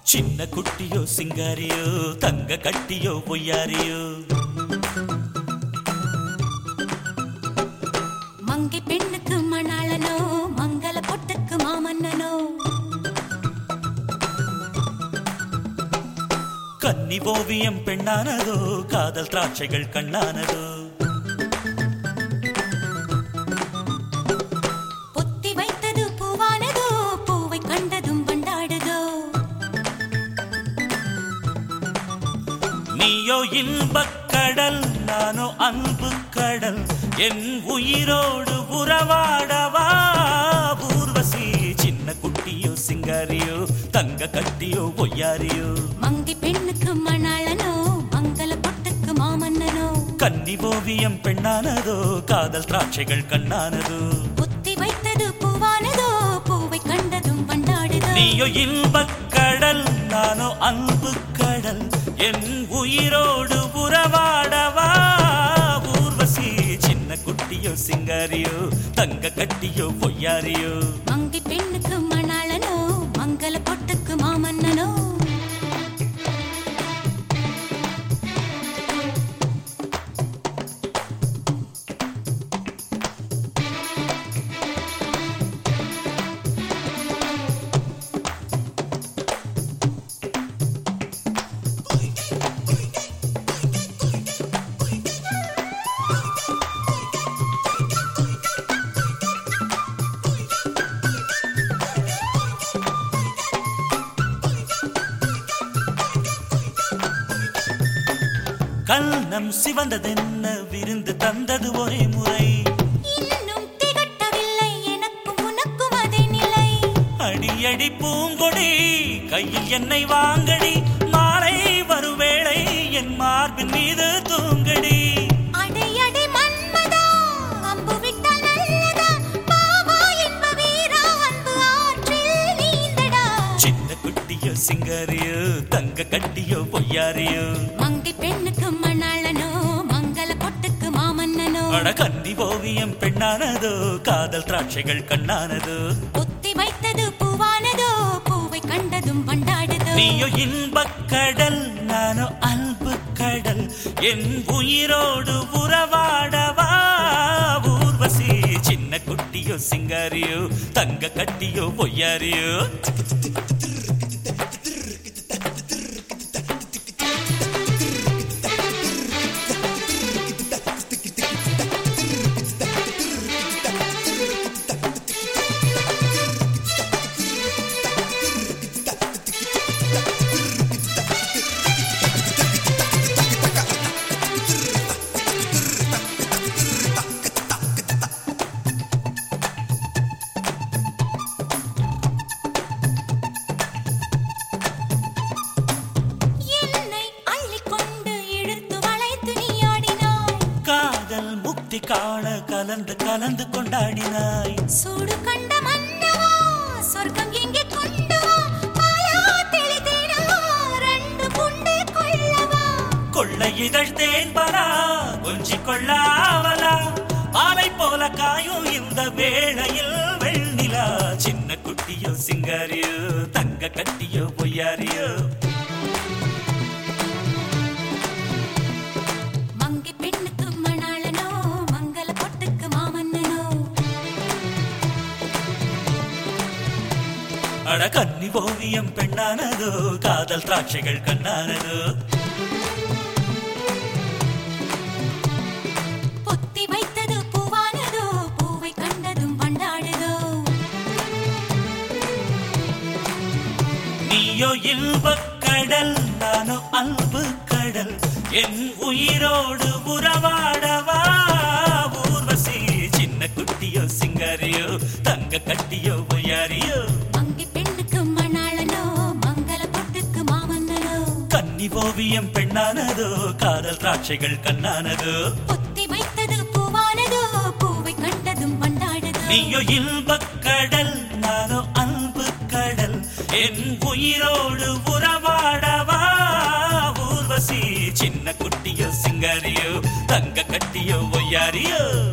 சின்ன குட்டியோ சிங்காரியோ தங்க கட்டியோ பொய்யாரியோ மங்கை பெண்ணுக்கு மணாளனோ மங்கள பொட்டுக்கு மாமன்னனோ கன்னி ஓவியம் பெண்ணானதோ காதல் திராட்சைகள் கண்ணானதோ பொத்தி வைத்தது பூவானதோ பூவை கண்டதும் பண்டாடுதோ நீயோ இன்பக் கடல் நானோ அன்பு கடல் என் உயிரோடு உறவாடவா ஊர்வசி சின்ன குட்டியோ சிங்காரியோ தங்க கட்டியோ பொய்யாரியோ மங்கை பெண்ணுக்கு மணாளனோ மங்கள பொட்டுக்கு மாமன்னனோ கன்னி ஓவியம் பெண்ணானதோ காதல் திராட்சைகள் கண்ணானதோ பொத்தி வைத்தது பூவானதோ பூவை கண்டதும் பண்டாடுதோ நீயோ இன்பக் கடல் நானோ அன்பு கடல் என் உயிரோடு உறவாடவா ஊர்வசி சின்ன குட்டியோ சிங்காரியோ தங்க கட்டியோ பொய்யாரியோ மங்கை பெண்ணுக்கு மணாளனோ மங்கள பொட்டுக்கு மாமன்னனோ கண்ணம் சிவந்ததென்ன விருந்து தந்தது ஒரே முறை இன்னும் திகட்டவில்லை எனக்கும் உனக்கும் அதே நிலை அடியடி பூங்கொடி கையில் என்னை வாங்கடி மாலை வருவேளை என் மார்பின் மீது தூங்கடி அடை அடை மன்மதா அம்பு விட்டால் நல்லதா பாவா என்ப வீரா அன்பு ஆற்றில் நீந்தடா சின்ன குட்டியோ சிங்காரியோ தங்க கட்டியோ பொய்யாரியோ மங்கை பெண்ணுக்கு மணாளனோ மங்கள பொட்டுக்கு மாமன்னனோ அட கந்தி ஓவியம் பெண்ணானதோ காதல் திராட்சைகள் கண்ணானதோ ஒத்தி வைத்தது பூவானதோ பூவை கண்டதும் பண்டாடுதோ நீயோ இன்பக் கடல் நானோ அன்பு கடல் என் உயிரோடு உறவாடவா ஊர்வசி சின்ன குட்டியோ சிங்காரியோ தங்க கட்டியோ பொய்யாரியோ என்னை அள்ளிக்கொண்டு இழுத்து வளைத்து நீயாடினாய் காதல் முக்தி காண கலந்து கலந்து கொண்டாடினாய் சூடு கண்ட மன்னவா சொர்க்கம் எங்கே கொண்டு வா மாயா தெளிதேனா ரெண்டு புண்டு கொள்ளவா கொள்ளை இதழ் தேன்பரா கொஞ்சி கொள்ளாவலா ஆலை போல காயும் இந்த வேளையில் வெண்ணிலா சின்ன குட்டியோ சிங்காரியோ தங்க கட்டியோ பொய்யாரியோ மங்கை பெண்ணுக்கு மணாளனோ மங்கள பொட்டுக்கு மாமன்னனோ அட கன்னி ஓவியம் பெண்ணானதோ காதல் திராட்சைகள் கண்ணானதோ பொத்தி வைத்தது பூவானதோ பூவை கண்டதும் பண்டாடுதோ நீயோ இன்பக் கடல் நானோ அன்பு கடல் என் உயிரோடு உறவாடவா ஊர்வசி சின்ன குட்டியோ சிங்காரியோ தங்க கட்டியோ பொய்யாரியோ மங்கை பெண்ணுக்கு மணாளனோ மங்கள பொட்டுக்கு மாமன்னனோ கன்னி ஓவியம் பெண்ணானதோ காதல் திராட்சைகள் கண்ணானதோ பொத்தி வைத்தது பூவானதோ பூவை கண்டதும் பண்டாடுதோ நீயோ இன்பக் கடல் நானோ அன்பு கடல் என் உயிரோடு உறவாடவா ஊர்வசி சின்ன குட்டியோ சிங்காரியோ தங்க கட்டியோ ஒய்யாரியோ